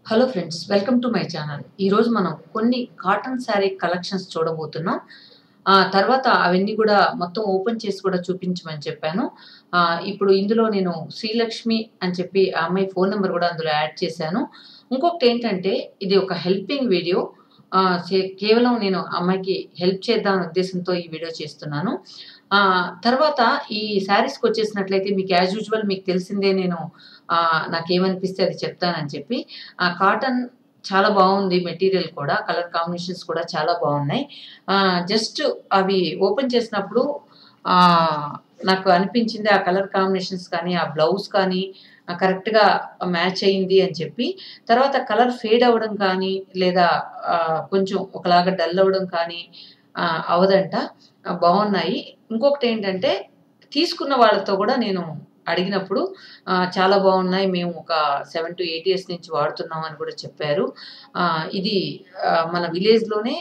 hello friends welcome to my channel ఈరోజు మనం కొన్ని కాటన్ శారీ కలెక్షన్స్ చూడబోతున్నాం ఆ తర్వాత అవన్నీ కూడా మొత్తం ఓపెన్ చేసి కూడా చూపించమని చెప్పాను ఆ, ఇప్పుడు ఇందులో నేను శ్రీలక్ష్మి అని చెప్పి ఆ అమ్మాయి ఫోన్ నెంబర్ కూడా అందులో యాడ్ చేశాను ఇంకొకటి ఏంటంటే ఇది ఒక హెల్పింగ్ వీడియో ఆ, చే- కేవలం నేను అమ్మాయికి హెల్ప్ చేద్దామనే ఉద్దేశంతో ఈ వీడియో చేస్తున్నాను ఆ, తర్వాత ఈ శారీస్కి వచ్చేసినట్లయితే మీకు యాజ్ యూజువల్ మీకు తెలిసిందే నేను ఆ, నాకేమనిపిస్తే అది చెప్తానని చెప్పి ఆ కాటన్ చాలా బాగుంది మెటీరియల్ కూడా కలర్ కాంబినేషన్స్ కూడా చాలా బాగున్నాయి జస్ట్ అవి ఓపెన్ చేసినప్పుడు ఆ, నాకు అనిపించింది ఆ కలర్ కాంబినేషన్స్ కానీ ఆ బ్లౌజ్ కానీ ఆ, కరెక్ట్గా మ్యాచ్ అయింది అని చెప్పి తర్వాత కలర్ ఫేడ్ అవ్వడం కానీ లేదా ఆ, కొంచెం ఒకలాగా డల్ అవ్వడం కానీ ఆ, అవదంట ఆ, బాగున్నాయి ఇంకొకటి ఏంటంటే తీసుకున్న వాళ్ళతో కూడా నేను అడిగినప్పుడు ఆ, చాలా బాగున్నాయి మేము ఒక సెవెన్ టు ఎయిట్ ఇయర్స్ నుంచి వాడుతున్నాం అని కూడా చెప్పారు ఆ, ఇది ఆ, మన విలేజ్లోనే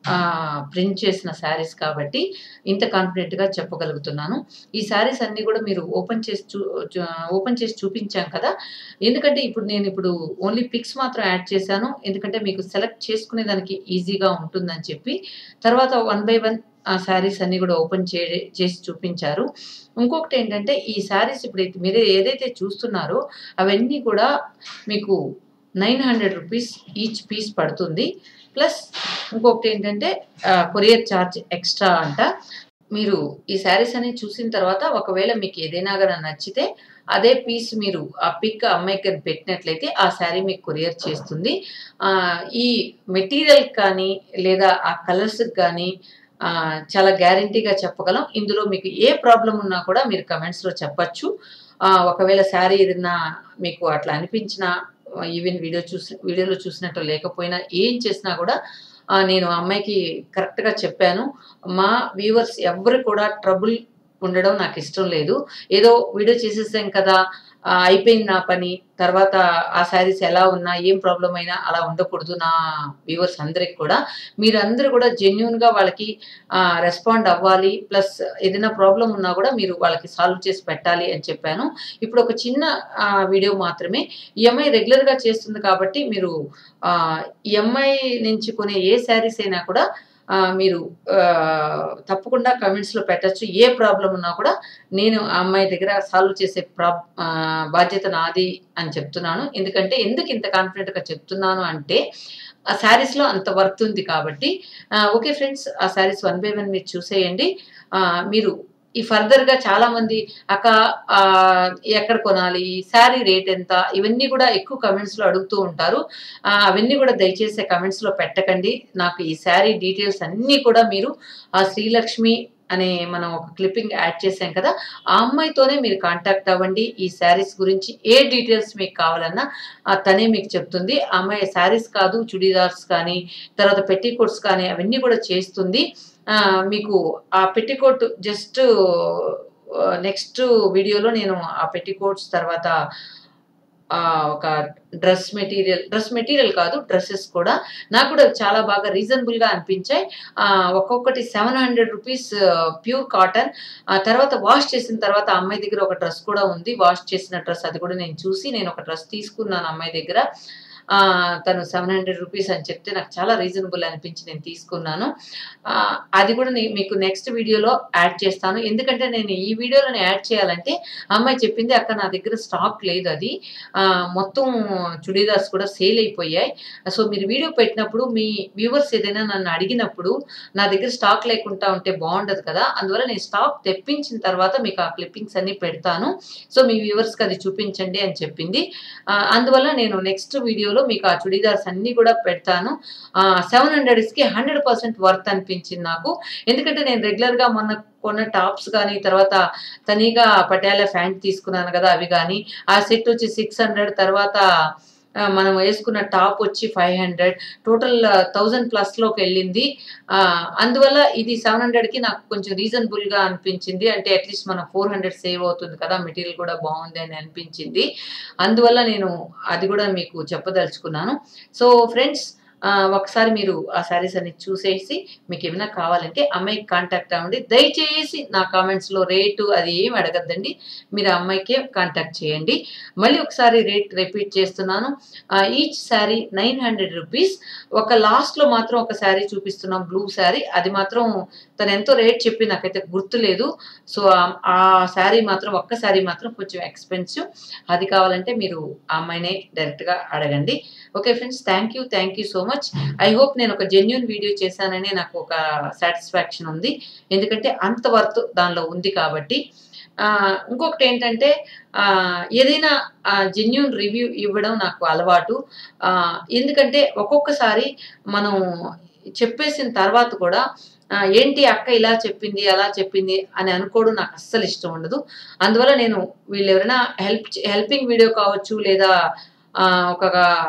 ప్రింట్ చేసిన శారీస్ కాబట్టి ఇంత కాన్ఫిడెంట్గా చెప్పగలుగుతున్నాను ఈ శారీస్ అన్నీ కూడా మీరు ఓపెన్ చేసి చూ చూ- ఓపెన్ చేసి చూపించాం కదా ఎందుకంటే ఇప్పుడు నేను ఇప్పుడు ఓన్లీ పిక్స్ మాత్రం యాడ్ చేశాను ఎందుకంటే మీకు సెలెక్ట్ చేసుకునే దానికి ఈజీగా ఉంటుందని చెప్పి తర్వాత వన్ బై వన్ ఆ శారీస్ అన్ని కూడా ఓపెన్ చే చేసి చూపించారు ఇంకొకటి ఏంటంటే ఈ శారీస్ ఇప్పుడు అయితే మీరు ఏదైతే చూస్తున్నారో అవన్నీ కూడా మీకు nine hundred rupees each piece పడుతుంది ప్లస్ ఇంకొకటి ఏంటంటే కొరియర్ ఛార్జ్ ఎక్స్ట్రా అంట మీరు ఈ శారీస్ అనేవి చూసిన తర్వాత ఒకవేళ మీకు ఏదైనా కానీ నచ్చితే అదే పీస్ మీరు ఆ పిక్ అమ్మాయికి కానీ పెట్టినట్లయితే ఆ శారీ మీకు కొరియర్ చేస్తుంది ఆ, ఈ మెటీరియల్ కానీ లేదా ఆ కలర్స్కి కానీ ఆ, చాలా గ్యారంటీగా చెప్పగలం ఇందులో మీకు ఏ ప్రాబ్లం ఉన్నా కూడా మీరు కమెంట్స్లో చెప్పచ్చు ఆ, ఒకవేళ శారీ ఏదైనా మీకు అట్లా అనిపించినా ఈవెన్ వీడియో చూసి వీడియోలో చూసినట్టు లేకపోయినా ఏం చేసినా కూడా ఆ, నేను ఆ అమ్మాయికి కరెక్ట్గా చెప్పాను మా వ్యూవర్స్ ఎవరు కూడా ట్రబుల్ ఉండడం నాకు ఇష్టం లేదు ఏదో వీడియో చేసేసాం కదా ఆ, అయిపోయింది నా పని తర్వాత ఆ శారీస్ ఎలా ఉన్నా ఏం ప్రాబ్లం అయినా అలా ఉండకూడదు నా వ్యూవర్స్ అందరికి కూడా మీరందరూ కూడా జెన్యున్గా వాళ్ళకి రెస్పాండ్ అవ్వాలి ప్లస్ ఏదైనా ప్రాబ్లం ఉన్నా కూడా మీరు వాళ్ళకి సాల్వ్ చేసి పెట్టాలి అని చెప్పాను ఇప్పుడు ఒక చిన్న ఆ, వీడియో మాత్రమే ఈ అమ్మాయి రెగ్యులర్గా చేస్తుంది కాబట్టి మీరు ఆ, ఈ అమ్మాయి నుంచి కొనే ఏ శారీస్ అయినా కూడా ఆ, మీరు ఆ, తప్పకుండా కమెంట్స్లో పెట్టచ్చు ఏ ప్రాబ్లం ఉన్నా కూడా నేను ఆ అమ్మాయి దగ్గర సాల్వ్ చేసే ప్రాబ్ ఆ, బాధ్యత నాది అని చెప్తున్నాను ఎందుకంటే ఎందుకు ఇంత కాన్ఫిడెంట్గా చెప్తున్నాను అంటే ఆ శారీస్లో అంత వర్త్ ఉంది కాబట్టి ఆ, ఓకే ఫ్రెండ్స్ ఆ శారీస్ వన్ బై వన్ మీరు చూసేయండి ఆ, మీరు ఈ ఫర్దర్గా చాలామంది అక్క ఆ, ఎక్కడ కొనాలి శారీ రేట్ ఎంత ఇవన్నీ కూడా ఎక్కువ కమెంట్స్లో అడుగుతూ ఉంటారు ఆ, అవన్నీ కూడా దయచేసి కమెంట్స్లో పెట్టకండి నాకు ఈ శారీ డీటెయిల్స్ అన్నీ కూడా మీరు ఆ శ్రీలక్ష్మి అనే మనం ఒక క్లిప్పింగ్ యాడ్ చేసాం కదా ఆ అమ్మాయితోనే మీరు కాంటాక్ట్ అవ్వండి ఈ శారీస్ గురించి ఏ డీటెయిల్స్ మీకు కావాలన్నా ఆ తనే మీకు చెప్తుంది ఆ అమ్మాయి శారీస్ కాదు చుడీదార్స్ కానీ తర్వాత పెట్టికోట్స్ కానీ అవన్నీ కూడా చేస్తుంది ఆ, మీకు ఆ పెట్టికోట్ జస్ట్ నెక్స్ట్ వీడియోలో నేను ఆ పెట్టికోట్స్ తర్వాత ఆ, ఒక డ్రెస్ మెటీరియల్ డ్రెస్ మెటీరియల్ కాదు డ్రెస్సెస్ కూడా నాకు కూడా చాలా బాగా రీజనబుల్గా అనిపించాయి ఆ, ఒక్కొక్కటి seven hundred rupees pure cotton ఆ తర్వాత వాష్ చేసిన తర్వాత ఆ అమ్మాయి దగ్గర ఒక డ్రెస్ కూడా ఉంది వాష్ చేసిన డ్రెస్ అది కూడా నేను చూసి నేను ఒక డ్రెస్ తీసుకున్నాను అమ్మాయి దగ్గర ఆ, తను సెవెన్ హండ్రెడ్ రూపీస్ అని చెప్తే నాకు చాలా రీజనబుల్ అనిపించి నేను తీసుకున్నాను ఆ, అది కూడా నే- మీకు నెక్స్ట్ వీడియోలో యాడ్ చేస్తాను ఎందుకంటే నేను ఈ వీడియోలో యాడ్ చేయాలంటే ఆ అమ్మాయి చెప్పింది అక్క నా దగ్గర స్టాక్ లేదు అది ఆ, మొత్తం చుడీదార్స్ కూడా సేల్ అయిపోయాయి సో మీరు వీడియో పెట్టినప్పుడు మీ వ్యూవర్స్ ఏదైనా నన్ను అడిగినప్పుడు నా దగ్గర స్టాక్ లేకుండా ఉంటే బాగుండదు కదా అందువల్ల నేను స్టాక్ తెప్పించిన తర్వాత మీకు ఆ క్లిప్పింగ్స్ అన్ని పెడతాను సో మీ వ్యూవర్స్కి అది చూపించండి అని చెప్పింది ఆ, అందువల్ల నేను నెక్స్ట్ వీడియోలో మీకు ఆ చుడీదార్స్ అన్ని కూడా పెడతాను సెవెన్ హండ్రెడ్స్కి హండ్రెడ్ పర్సెంట్ వర్త్ అనిపించింది నాకు ఎందుకంటే నేను రెగ్యులర్గా మొన్న కొన్న టాప్స్ కానీ తర్వాత తనీగా పటియాలా ప్యాంట్ తీసుకున్నాను కదా అవి కానీ ఆ సెట్ వచ్చి సిక్స్ హండ్రెడ్ తర్వాత ఆ, మనం వేసుకున్న టాప్ వచ్చి ఫైవ్ హండ్రెడ్ టోటల్ థౌజండ్ ప్లస్లోకి వెళ్ళింది ఆ, అందువల్ల ఇది సెవెన్ హండ్రెడ్కి నాకు కొంచెం రీజనబుల్గా అనిపించింది అంటే అట్లీస్ట్ మనం ఫోర్ హండ్రెడ్ సేవ్ అవుతుంది కదా మెటీరియల్ కూడా బాగుంది అని అనిపించింది అందువల్ల నేను అది కూడా మీకు చెప్పదలుచుకున్నాను సో ఫ్రెండ్స్ ఆ, ఒకసారి మీరు ఆ శారీస్ అన్ని చూసేసి మీకు ఏమైనా కావాలంటే అమ్మాయికి కాంటాక్ట్ అవ్వండి దయచేసి నా కామెంట్స్లో రేటు అది ఏమి అడగద్దండి మీరు ఆ అమ్మాయికే కాంటాక్ట్ చేయండి మళ్ళీ ఒకసారి రేట్ రిపీట్ చేస్తున్నాను each sari nine hundred rupees ఒక లాస్ట్లో మాత్రం ఒక శారీ చూపిస్తున్నాం బ్లూ శారీ అది మాత్రం తను ఎంతో రేట్ చెప్పి నాకైతే గుర్తులేదు సో ఆ- ఆ శారీ మాత్రం ఒక్క శారీ మాత్రం కొంచెం ఎక్స్పెన్సివ్ అది కావాలంటే మీరు ఆ అమ్మాయినే డైరెక్ట్గా అడగండి okay friends thank you thank you so much I hope నేను ఒక జెన్యున్ వీడియో చేశానని నాకు ఒక సాటిస్ఫాక్షన్ ఉంది ఎందుకంటే అంత వర్త్ దానిలో ఉంది కాబట్టి ఆ, ఇంకొకటి ఏంటంటే ఆ, ఏదైనా జెన్యున్ రివ్యూ ఇవ్వడం నాకు అలవాటు ఆ, ఎందుకంటే ఒక్కొక్కసారి మనం చెప్పేసిన తర్వాత కూడా ఆ, ఏంటి అక్క ఇలా చెప్పింది అలా చెప్పింది అని అనుకోవడం నాకు అస్సలు ఇష్టం ఉండదు అందువల్ల నేను వీళ్ళు ఎవరైనా హెల్ప్ హెల్పింగ్ వీడియో కావచ్చు లేదా ఆ, ఒక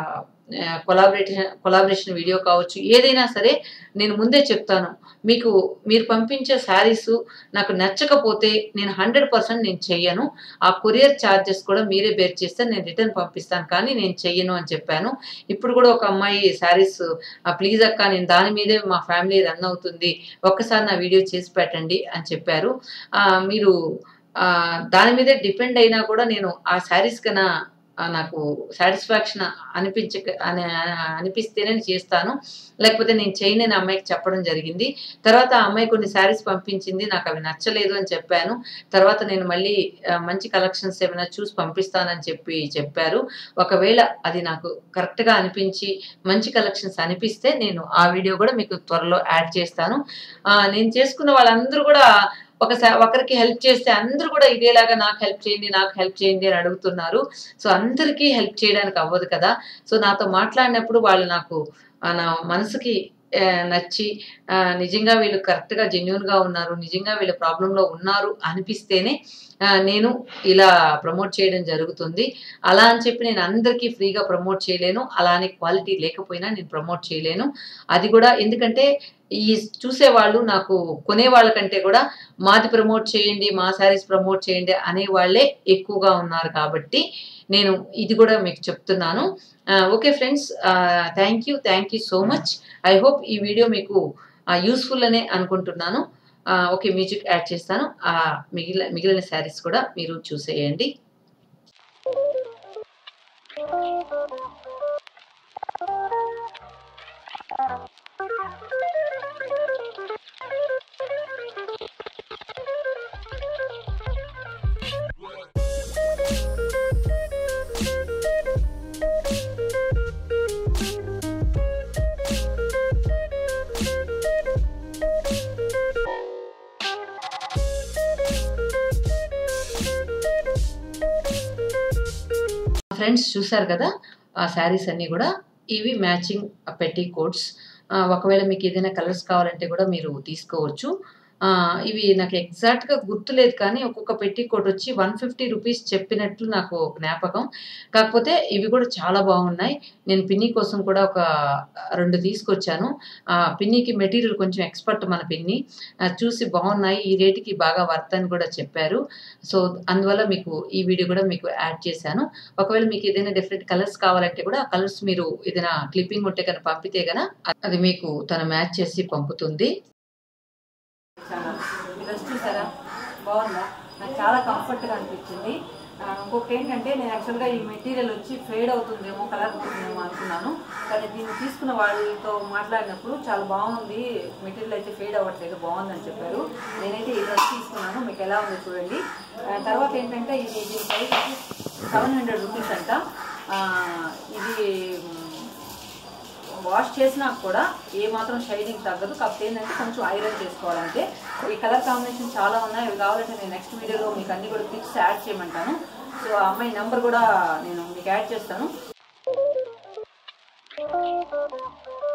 కొలాబరేషన్ కొలాబరేషన్ వీడియో కావచ్చు ఏదైనా సరే నేను ముందే చెప్తాను మీకు మీరు పంపించే శారీస్ నాకు నచ్చకపోతే నేను హండ్రెడ్ పర్సెంట్ నేను చెయ్యను ఆ కొరియర్ ఛార్జెస్ కూడా మీరే బేర్ చేస్తే నేను రిటర్న్ పంపిస్తాను కానీ నేను చెయ్యను అని చెప్పాను ఇప్పుడు కూడా ఒక అమ్మాయి శారీస్ ప్లీజ్ అక్క నేను దాని మీదే మా ఫ్యామిలీ రన్ అవుతుంది ఒక్కసారి నా వీడియో చేసి పెట్టండి అని చెప్పారు ఆ, మీరు ఆ, దాని మీదే డిపెండ్ అయినా కూడా నేను ఆ శారీస్ కన్నా ఆ, నాకు సాటిస్ఫాక్షన్ అనిపించక అని అనిపిస్తేనే నేను చేస్తాను లేకపోతే నేను చేయనని అమ్మాయికి చెప్పడం జరిగింది తర్వాత ఆ అమ్మాయి కొన్ని శారీస్ పంపించింది నాకు అవి నచ్చలేదు అని చెప్పాను తర్వాత నేను మళ్ళీ ఆ, మంచి కలెక్షన్స్ ఏమైనా చూసి పంపిస్తానని చెప్పి చెప్పారు ఒకవేళ అది నాకు కరెక్ట్గా అనిపించి మంచి కలెక్షన్స్ అనిపిస్తే నేను ఆ వీడియో కూడా మీకు త్వరలో యాడ్ చేస్తాను ఆ, నేను చేసుకున్న వాళ్ళందరూ కూడా ఒకసారి ఒకరికి హెల్ప్ చేస్తే అందరూ కూడా ఇదేలాగా నాకు హెల్ప్ చేయండి నాకు హెల్ప్ చేయండి అని అడుగుతున్నారు సో అందరికీ హెల్ప్ చేయడానికి అవ్వదు కదా సో నాతో మాట్లాడినప్పుడు వాళ్ళు నాకు ఆ, నా మనసుకి ఆ, నచ్చి ఆ, నిజంగా వీళ్ళు కరెక్ట్గా జెన్యున్గా ఉన్నారు నిజంగా వీళ్ళ ప్రాబ్లంలో ఉన్నారు అనిపిస్తేనే ఆ, నేను ఇలా ప్రమోట్ చేయడం జరుగుతుంది అలా అని చెప్పి నేను అందరికీ ఫ్రీగా ప్రమోట్ చేయలేను అలానే క్వాలిటీ లేకపోయినా నేను ప్రమోట్ చేయలేను అది కూడా ఎందుకంటే ఈ చూసేవాళ్ళు నాకు కొనే వాళ్ళకంటే కూడా మాది ప్రమోట్ చేయండి మా శారీస్ ప్రమోట్ చేయండి అనే వాళ్ళే ఎక్కువగా ఉన్నారు కాబట్టి నేను ఇది కూడా మీకు చెప్తున్నాను okay friends thank you thank you so much I hope ఈ వీడియో మీకు యూస్ఫుల్ అనే అనుకుంటున్నాను ఓకే మ్యూజిక్ యాడ్ చేస్తాను ఆ, మిగిలిన మిగిలిన శారీస్ కూడా మీరు చూసేయండి ఫ్రెండ్స్ చూసారు కదా ఆ శారీస్ అన్నీ కూడా ఇవి మ్యాచింగ్ పెట్టి కోట్స్ ఒకవేళ మీకు ఏదైనా కలర్స్ కావాలంటే కూడా మీరు తీసుకోవచ్చు ఆ, ఇవి నాకు ఎగ్జాక్ట్గా గుర్తులేదు కానీ ఒక్కొక్క పెట్టి కోట్ వచ్చి వన్ ఫిఫ్టీ రూపీస్ చెప్పినట్లు నాకు జ్ఞాపకం కాకపోతే ఇవి కూడా చాలా బాగున్నాయి నేను పిన్ని కోసం కూడా ఒక రెండు తీసుకొచ్చాను ఆ, పిన్నికి మెటీరియల్ కొంచెం ఎక్స్పర్ట్ మన పిన్ని ఆ, చూసి బాగున్నాయి ఈ రేటుకి బాగా వర్త్ అని కూడా చెప్పారు సో అందువల్ల మీకు ఈ వీడియో కూడా మీకు యాడ్ చేశాను ఒకవేళ మీకు ఏదైనా డిఫరెంట్ కలర్స్ కావాలంటే కూడా ఆ కలర్స్ మీరు ఏదైనా క్లిప్పింగ్ ఉంటే కనుక పంపితే కనుక అది మీకు తను మ్యాచ్ చేసి పంపుతుంది డ్రెస్ చూసారా బాగుందా నాకు చాలా కంఫర్ట్గా అనిపించింది ఆ, ఇంకొకటి ఏంటంటే నేను యాక్చువల్గా ఈ మెటీరియల్ వచ్చి ఫేడ్ అవుతుందేమో కలర్ అవుతుందేమో అనుకున్నాను కానీ దీన్ని తీసుకున్న వాళ్ళతో మాట్లాడినప్పుడు చాలా బాగుంది మెటీరియల్ అయితే ఫేడ్ అవ్వట్లేదు బాగుందని చెప్పారు నేనైతే ఈ డ్రెస్ తీసుకున్నాను మీకు ఎలా ఉందో చూడండి ఆ, తర్వాత ఏంటంటే ఇది దీని ప్రైస్ వచ్చి సెవెన్ హండ్రెడ్ రూపీస్ అంట ఆ, ఇది మ్, వాష్ చేసినా కూడా ఏ మాత్రం షైనింగ్ తగ్గదు కాకపోతే ఏంటంటే కొంచెం ఐరన్ చేసుకోవాలంటే ఈ కలర్ కాంబినేషన్ చాలా ఉన్నాయి అవి కావాలంటే నేను నెక్స్ట్ వీడియోలో మీకు అన్ని కూడా పిక్స్ యాడ్ చేయమంటాను సో ఆ అమ్మాయి నెంబర్ కూడా నేను మీకు యాడ్ చేస్తాను